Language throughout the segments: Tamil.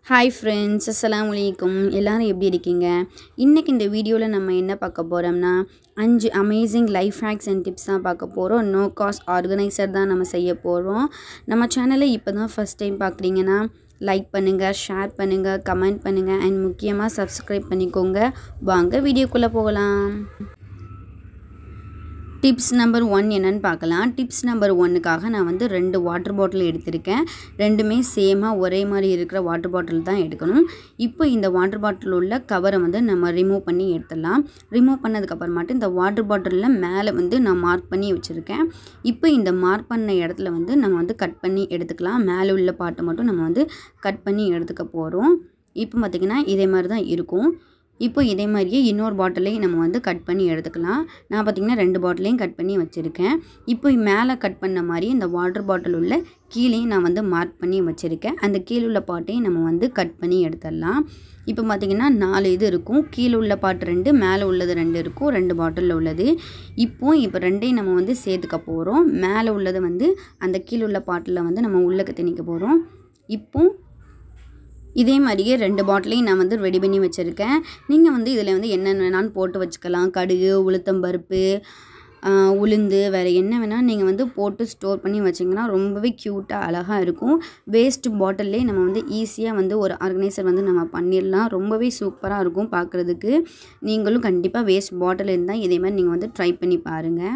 ஹாய் ஃப்ரெண்ட்ஸ் அஸ்ஸலாமு அலைக்கும் எல்லோரும் எப்படி இருக்கீங்க இன்றைக்கி இந்த வீடியோவில் நம்ம என்ன பார்க்க போகிறோம்னா அஞ்சு amazing life hacks and tips தான் பார்க்க போகிறோம் நோ காஸ்ட் ஆர்கனைசர் தான் நம்ம செய்ய போகிறோம் நம்ம சேனலை இப்போ தான் ஃபஸ்ட் டைம் பார்க்குறீங்கன்னா லைக் பண்ணுங்கள் ஷேர் பண்ணுங்கள் கமெண்ட் பண்ணுங்கள் அண்ட் முக்கியமாக சப்ஸ்கிரைப் பண்ணிக்கோங்க வாங்க வீடியோக்குள்ளே போகலாம் டிப்ஸ் நம்பர் ஒன் என்னன்னு பார்க்கலாம் டிப்ஸ் நம்பர் ஒன்னுக்காக நான் வந்து ரெண்டு வாட்டர் பாட்டில் எடுத்திருக்கேன் ரெண்டுமே சேமாக ஒரே மாதிரி இருக்கிற வாட்டர் பாட்டில் தான் எடுக்கணும் இப்போ இந்த வாட்டர் பாட்டில் உள்ள கவரை வந்து நம்ம ரிமூவ் பண்ணி எடுத்துடலாம் ரிமூவ் பண்ணதுக்கப்புறமாட்டு இந்த வாட்டர் பாட்டிலில் மேலே வந்து நான் மார்க் பண்ணி வச்சுருக்கேன் இப்போ இந்த மார்க் பண்ண இடத்துல வந்து நம்ம வந்து கட் பண்ணி எடுத்துக்கலாம் மேலே உள்ள பாட்டை மட்டும் நம்ம வந்து கட் பண்ணி எடுத்துக்க போகிறோம் இப்போ பார்த்திங்கன்னா இதே மாதிரி தான் இருக்கும் இப்போ இதே மாதிரியே இன்னொரு பாட்டிலையும் நம்ம வந்து கட் பண்ணி எடுத்துக்கலாம் நான் பார்த்திங்கன்னா ரெண்டு பாட்டிலையும் கட் பண்ணி வச்சுருக்கேன் இப்போ மேலே கட் பண்ண மாதிரி இந்த வாட்டர் பாட்டில் உள்ள கீழேயும் நான் வந்து மார்க் பண்ணி வச்சுருக்கேன் அந்த கீழே உள்ள பாட்டையும் நம்ம வந்து கட் பண்ணி எடுத்துடலாம் இப்போ பார்த்திங்கன்னா நாலு இது இருக்கும் கீழே உள்ள பாட்டு ரெண்டு மேலே உள்ளது ரெண்டு இருக்கும் ரெண்டு பாட்டிலில் உள்ளது இப்போ இப்போ ரெண்டையும் நம்ம வந்து சேர்த்துக்க போகிறோம் மேலே உள்ளது வந்து அந்த கீழே உள்ள பாட்டில் வந்து நம்ம உள்ளக்க திணிக்க போகிறோம் இப்போ இதே மாதிரியே ரெண்டு பாட்டிலையும் நான் வந்து ரெடி பண்ணி வச்சுருக்கேன் நீங்கள் வந்து இதில் வந்து என்னென்ன வேணாலும் போட்டு வச்சுக்கலாம் கடுகு உளுத்தம்பருப்பு உளுந்து வேறு என்ன வேணால் நீங்கள் வந்து போட்டு ஸ்டோர் பண்ணி வச்சிங்கன்னா ரொம்பவே க்யூட்டாக அழகாக இருக்கும் வேஸ்ட் பாட்டில்லே நம்ம வந்து ஈஸியாக வந்து ஒரு ஆர்கனைசர் வந்து நம்ம பண்ணிடலாம் ரொம்பவே சூப்பராக இருக்கும் பார்க்குறதுக்கு நீங்களும் கண்டிப்பாக வேஸ்ட் பாட்டில் இருந்தால் இதே மாதிரி நீங்கள் வந்து ட்ரை பண்ணி பாருங்கள்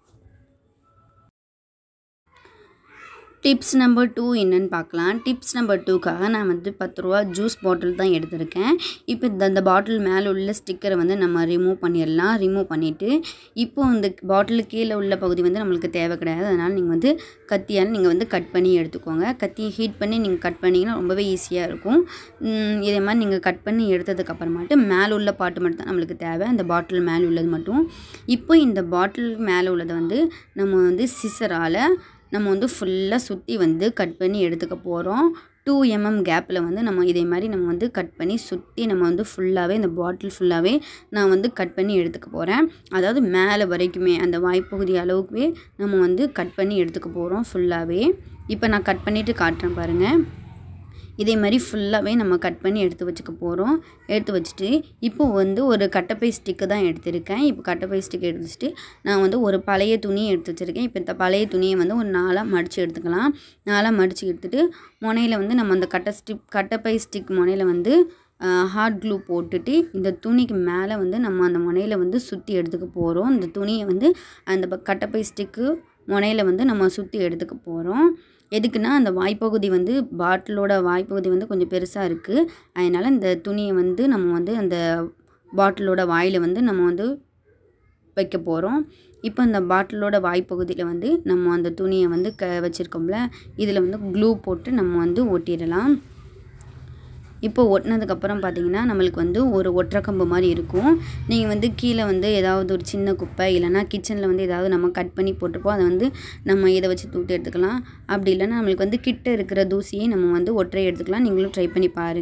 டிப்ஸ் நம்பர் டூ என்னன்னு பார்க்கலாம் டிப்ஸ் நம்பர் டூக்காக நான் வந்து பத்து ரூபா ஜூஸ் பாட்டில் தான் எடுத்திருக்கேன் இப்போ இந்த அந்த பாட்டில் மேலே உள்ள ஸ்டிக்கரை வந்து நம்ம ரிமூவ் பண்ணிடலாம் ரிமூவ் பண்ணிவிட்டு இப்போ இந்த பாட்டில் கீழே உள்ள பகுதி வந்து நம்மளுக்கு தேவை கிடையாது அதனால் நீங்கள் வந்து கத்தியால் நீங்கள் வந்து கட் பண்ணி எடுத்துக்கோங்க கத்தியை ஹீட் பண்ணி நீங்கள் கட் பண்ணிங்கன்னா ரொம்பவே ஈஸியாக இருக்கும் இதே மாதிரி நீங்கள் கட் பண்ணி எடுத்ததுக்கப்புறமாட்டு மேலே உள்ள பாட்டு மட்டும் தான் நம்மளுக்கு தேவை அந்த பாட்டில் மேலே உள்ளது மட்டும் இப்போ இந்த பாட்டில் மேலே உள்ளதை வந்து நம்ம வந்து சிசரால் நம்ம வந்து ஃபுல்லாக சுற்றி வந்து கட் பண்ணி எடுத்துக்க போகிறோம் டூ எம்எம் கேப்பில் வந்து நம்ம இதே மாதிரி நம்ம வந்து கட் பண்ணி சுற்றி நம்ம வந்து ஃபுல்லாகவே இந்த பாட்டில் ஃபுல்லாகவே நான் வந்து கட் பண்ணி எடுத்துக்க போகிறேன் அதாவது மேலே வரைக்குமே அந்த வாய்ப்பகுதி அளவுக்குவே நம்ம வந்து கட் பண்ணி எடுத்துக்க போகிறோம் ஃபுல்லாகவே இப்போ நான் கட் பண்ணிவிட்டு காட்டுறேன் பாருங்கள் இதே மாதிரி ஃபுல்லாகவே நம்ம கட் பண்ணி எடுத்து வச்சுக்க போகிறோம் எடுத்து வச்சுட்டு இப்போ வந்து ஒரு கட்டப்பை ஸ்டிக்கு தான் எடுத்திருக்கேன் இப்போ கட்டப்பை ஸ்டிக் எடுத்து வச்சுட்டு நான் வந்து ஒரு பழைய துணியை எடுத்து வச்சுருக்கேன் இப்போ இந்த பழைய துணியை வந்து ஒரு நாளாக மடித்து எடுத்துக்கலாம் நாளாக மடித்து எடுத்துகிட்டு முனையில் வந்து நம்ம அந்த கட்ட ஸ்டிக் கட்டப்பை ஸ்டிக் முனையில் வந்து ஹாட் க்ளூ போட்டுட்டு இந்த துணிக்கு மேலே வந்து நம்ம அந்த முனையில் வந்து சுற்றி எடுத்துக்க போகிறோம் இந்த துணியை வந்து அந்த கட்டப்பை ஸ்டிக்கு முனையில் வந்து நம்ம சுற்றி எடுத்துக்க போகிறோம் எதுக்குன்னா அந்த வாய்ப்பகுதி வந்து பாட்டிலோட வாய்ப்பகுதி வந்து கொஞ்சம் பெருசாக இருக்குது அதனால் இந்த துணியை வந்து நம்ம வந்து அந்த பாட்டிலோட வாயில் வந்து நம்ம வந்து வைக்க போகிறோம் இப்போ அந்த பாட்டிலோட வாய்ப்பகுதியில் வந்து நம்ம அந்த துணியை வந்து க வச்சுருக்கோம்ல இதில் வந்து க்ளூ போட்டு நம்ம வந்து ஒட்டிடலாம் இப்போ ஒட்டினதுக்கப்புறம் பார்த்தீங்கன்னா நம்மளுக்கு வந்து ஒரு ஒற்றைக்கம்பு மாதிரி இருக்கும் நீங்கள் வந்து கீழே வந்து ஏதாவது ஒரு சின்ன குப்பை இல்லைனா கிச்சனில் வந்து ஏதாவது நம்ம கட் பண்ணி போட்டிருப்போம் அதை வந்து நம்ம இதை வச்சு தூத்து எடுத்துக்கலாம் அப்படி இல்லைன்னா நம்மளுக்கு வந்து கிட்ட இருக்கிற தூசியை நம்ம வந்து ஒற்றை எடுத்துக்கலாம் நீங்களும் ட்ரை பண்ணி பாருங்கள்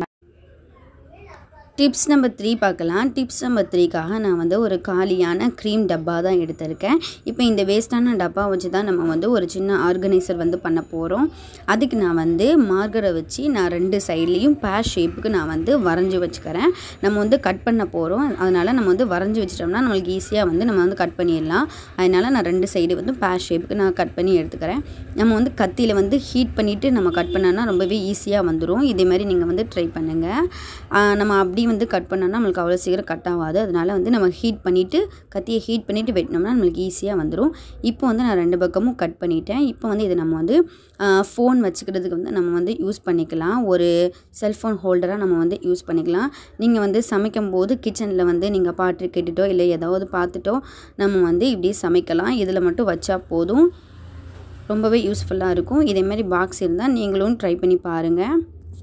டிப்ஸ் நம்பர் த்ரீ பார்க்கலாம் டிப்ஸ் நம்பர் த்ரீக்காக நான் வந்து ஒரு காலியான க்ரீம் டப்பா தான் எடுத்திருக்கேன் இப்போ இந்த வேஸ்ட்டான டப்பா வச்சு தான் நம்ம வந்து ஒரு சின்ன ஆர்கனைசர் வந்து பண்ண போகிறோம் அதுக்கு நான் வந்து மார்கரை வச்சு நான் ரெண்டு சைட்லேயும் பேர் ஷேப்புக்கு நான் வந்து வரைஞ்சி வச்சுக்கிறேன் நம்ம வந்து கட் பண்ண போகிறோம் அதனால் நம்ம வந்து வரைஞ்சி வச்சிட்டோம்னா நம்மளுக்கு ஈஸியாக வந்து நம்ம வந்து கட் பண்ணிடலாம் அதனால் நான் ரெண்டு சைடு வந்து பேர் ஷேப்புக்கு நான் கட் பண்ணி எடுத்துக்கிறேன் நம்ம வந்து கத்தியில் வந்து ஹீட் பண்ணிவிட்டு நம்ம கட் பண்ணோன்னா ரொம்பவே ஈஸியாக வந்துடும் இதே மாதிரி நீங்கள் வந்து ட்ரை பண்ணுங்கள் நம்ம அப்படி வந்து கட் பண்ணோம்னா நம்மளுக்கு அவ்வளோ சீக்கிரம் கட் ஆகாது அதனால் வந்து நம்ம ஹீட் பண்ணிவிட்டு கத்தியை ஹீட் பண்ணிவிட்டு வெட்டினோம்னா நம்மளுக்கு ஈஸியாக வந்துடும் இப்போ வந்து நான் ரெண்டு பக்கமும் கட் பண்ணிட்டேன் இப்போ வந்து இதை நம்ம வந்து ஃபோன் வச்சுக்கிறதுக்கு வந்து நம்ம வந்து யூஸ் பண்ணிக்கலாம் ஒரு செல்ஃபோன் ஹோல்டராக நம்ம வந்து யூஸ் பண்ணிக்கலாம் நீங்கள் வந்து சமைக்கும் போது கிச்சனில் வந்து நீங்கள் பாட்டு கேட்டுட்டோ இல்லை ஏதாவது பார்த்துட்டோ நம்ம வந்து இப்படி சமைக்கலாம் இதில் மட்டும் வச்சா போதும் ரொம்பவே யூஸ்ஃபுல்லாக இருக்கும் இதேமாதிரி பாக்ஸ் இருந்தால் நீங்களும் ட்ரை பண்ணி பாருங்கள்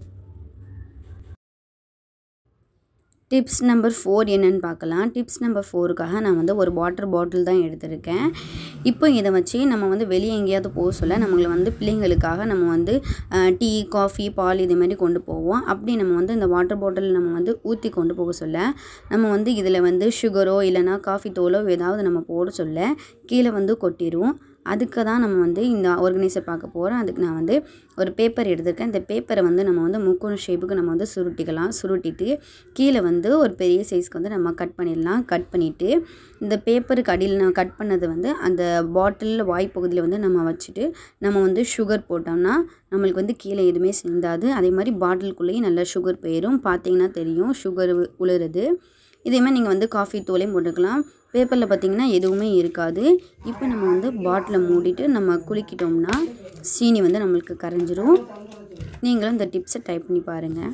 டிப்ஸ் நம்பர் ஃபோர் என்னென்னு பார்க்கலாம் டிப்ஸ் நம்பர் ஃபோருக்காக நான் வந்து ஒரு வாட்டர் பாட்டில் தான் எடுத்திருக்கேன் இப்போ இதை வச்சு நம்ம வந்து வெளியே எங்கேயாவது போக சொல்ல நம்மளை வந்து பிள்ளைங்களுக்காக நம்ம வந்து டீ காஃபி பால் இது மாதிரி கொண்டு போவோம் அப்படி நம்ம வந்து இந்த வாட்டர் பாட்டில் நம்ம வந்து ஊற்றி கொண்டு போக சொல்ல நம்ம வந்து இதில் வந்து சுகரோ இல்லைனா காஃபி தோலோ ஏதாவது நம்ம போட சொல்ல கீழே வந்து கொட்டிடுவோம் அதுக்கு தான் நம்ம வந்து இந்த ஆர்கனைசர் பார்க்க போகிறோம் அதுக்கு நான் வந்து ஒரு பேப்பர் எடுத்திருக்கேன் இந்த பேப்பரை வந்து நம்ம வந்து முக்கோண ஷேப்புக்கு நம்ம வந்து சுருட்டிக்கலாம் சுருட்டிட்டு கீழே வந்து ஒரு பெரிய சைஸ்க்கு வந்து நம்ம கட் பண்ணிடலாம் கட் பண்ணிவிட்டு இந்த பேப்பருக்கு அடியில் நான் கட் பண்ணது வந்து அந்த பாட்டிலில் வாய்ப்பகுதியில் வந்து நம்ம வச்சுட்டு நம்ம வந்து சுகர் போட்டோம்னா நம்மளுக்கு வந்து கீழே எதுவுமே சிந்தாது அதே மாதிரி பாட்டிலுக்குள்ளேயும் நல்லா சுகர் போயிடும் பார்த்தீங்கன்னா தெரியும் சுகர் உளுருது இதே மாதிரி நீங்கள் வந்து காஃபி தூளையும் போட்டுக்கலாம் பேப்பரில் பார்த்தீங்கன்னா எதுவுமே இருக்காது இப்போ நம்ம வந்து பாட்டிலை மூடிட்டு நம்ம குலுக்கிட்டோம்னா சீனி வந்து நம்மளுக்கு கரைஞ்சிரும் நீங்களும் இந்த டிப்ஸை ட்ரை பண்ணி பாருங்கள்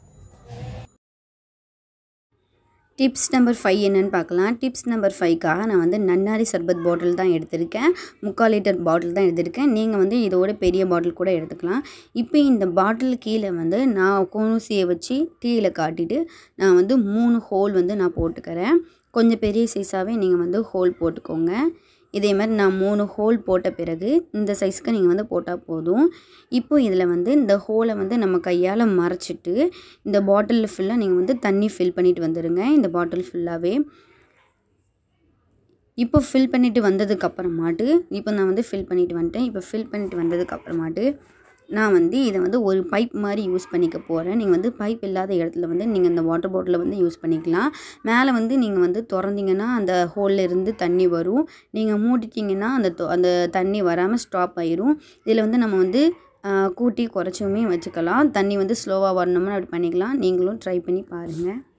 டிப்ஸ் நம்பர் ஃபைவ் என்னன்னு பார்க்கலாம் டிப்ஸ் நம்பர் ஃபைவ்க்காக நான் வந்து நன்னாரி சர்பத் பாட்டில் தான் எடுத்திருக்கேன் முக்கால் லிட்டர் பாட்டில் தான் எடுத்திருக்கேன் நீங்கள் வந்து இதோட பெரிய பாட்டில் கூட எடுத்துக்கலாம் இப்போ இந்த பாட்டில் கீழே வந்து நான் கோனூசியை வச்சு டீயில் காட்டிட்டு நான் வந்து மூணு ஹோல் வந்து நான் போட்டுக்கிறேன் கொஞ்சம் பெரிய சைஸாகவே நீங்கள் வந்து ஹோல் போட்டுக்கோங்க இதே மாதிரி நான் மூணு ஹோல் போட்ட பிறகு இந்த சைஸ்க்கு நீங்கள் வந்து போட்டால் போதும் இப்போ இதில் வந்து இந்த ஹோலை வந்து நம்ம கையால் மறைச்சிட்டு இந்த பாட்டிலில் ஃபுல்லாக நீங்கள் வந்து தண்ணி ஃபில் பண்ணிட்டு வந்துடுங்க இந்த பாட்டில் ஃபுல்லாகவே இப்போ ஃபில் பண்ணிவிட்டு வந்ததுக்கு அப்புறமாட்டு இப்போ நான் வந்து ஃபில் பண்ணிட்டு வந்துட்டேன் இப்போ ஃபில் பண்ணிட்டு வந்ததுக்கு அப்புறமாட்டு நான் வந்து இதை வந்து ஒரு பைப் மாதிரி யூஸ் பண்ணிக்க போகிறேன் நீங்கள் வந்து பைப் இல்லாத இடத்துல வந்து நீங்கள் இந்த வாட்டர் பாட்டிலை வந்து யூஸ் பண்ணிக்கலாம் மேலே வந்து நீங்கள் வந்து திறந்தீங்கன்னா அந்த ஹோலில் இருந்து தண்ணி வரும் நீங்கள் மூடிட்டிங்கன்னா அந்த தொ- அந்த தண்ணி வராமல் ஸ்டாப் ஆயிரும் இதில் வந்து நம்ம வந்து ஆஹ், கூட்டி குறைச்சுமே வச்சுக்கலாம் தண்ணி வந்து ஸ்லோவாக வரணும்னு அப்படி பண்ணிக்கலாம் நீங்களும் ட்ரை பண்ணி பாருங்கள்